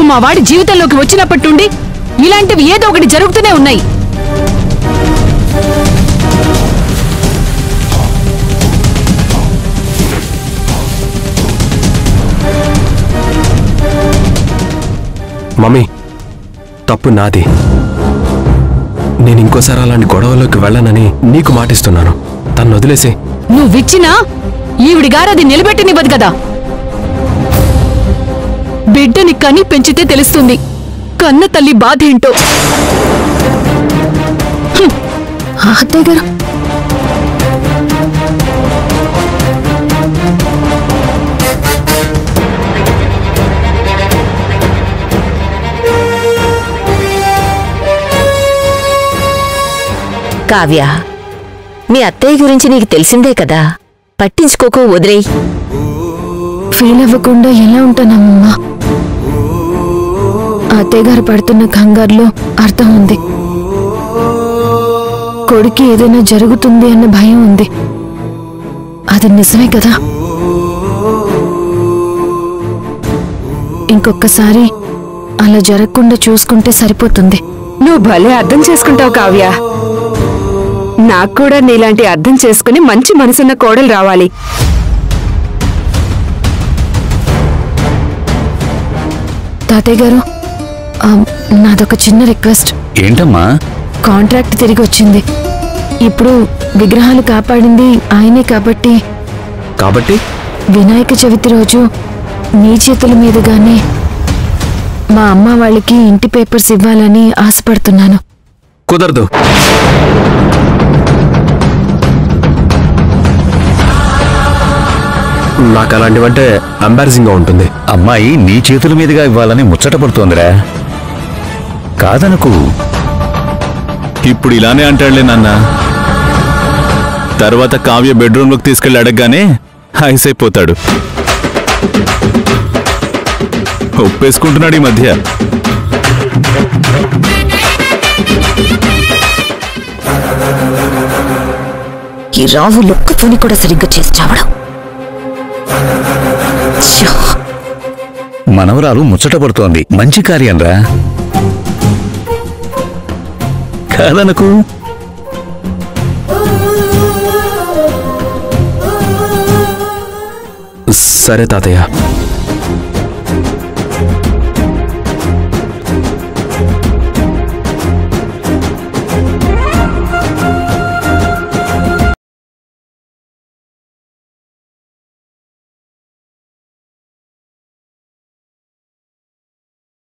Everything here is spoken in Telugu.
మా వాడి జీవితంలోకి వచ్చినప్పటి నుండి ఇలాంటివి ఏదో ఒకటి జరుగుతూనే ఉన్నాయి మమ్మీ తప్పు నాది నేను ఇంకోసారి అలాంటి గొడవలోకి వెళ్ళనని నీకు మాటిస్తున్నాను తను వదిలేసి నువ్విచ్చినా ఈవిడి గారు అది నిలబెట్టనివ్వదు కదా బిడ్డని కని పెంచితే తెలుస్తుంది కన్న తల్లి బాధ ఏంటో అత్తయ్య గారు కావ్య మీ అత్తయ్య గురించి నీకు తెలిసిందే కదా పట్టించుకోకు వదిలేయ్ ఫీల్ అవ్వకుండా ఎలా ఉంటానమ్మా అత్తయ్య గారు పడుతున్న కంగారులో అర్థం ఉంది కొడుకి ఏదైనా జరుగుతుంది అన్న భయం ఉంది అది నిజమే కదా ఇంకొకసారి అలా జరగకుండా చూసుకుంటే సరిపోతుంది నువ్వు భలే అర్థం చేసుకుంటావు కావ్య నాకు కూడా నీలాంటి అర్థం చేసుకుని మంచి మనసున్న కోడలు రావాలి తాతయ్య గారు ఆ, నాదొక చిన్న రిక్వెస్ట్ ఏంటమ్మా కాంట్రాక్ట్ తిరిగి వచ్చింది ఇప్పుడు విగ్రహాలు కాపాడింది ఆయనే కాబట్టి కాబట్టి వినాయక చవితి రోజు మీ చేతుల మీదుగానే మా అమ్మ వాళ్ళకి ఇంటి పేపర్స్ ఇవ్వాలని ఆశపడుతున్నాను కుదరదు నాకు అలాంటివంటే అంబారసింగ్ గా ఉంటుంది అమ్మాయి నీ చేతుల మీదుగా ఇవ్వాలని ముచ్చట పడుతోందిరా కాదనుకు ఇప్పుడు ఇలానే అంటాడులే నాన్న తర్వాత కావ్య బెడ్రూమ్లోకి తీసుకెళ్లి అడగగానే ఐస్ అయిపోతాడు ఒప్పేసుకుంటున్నాడు ఈ మధ్య ఈ రావు లొక్కతోని కూడా సరిగ్గా చేసి చావడం ఛ్యో! మనవరాలు ముచ్చట పడుతోంది మంచి కార్యంరా కాదనుకు సరే తాతయ్య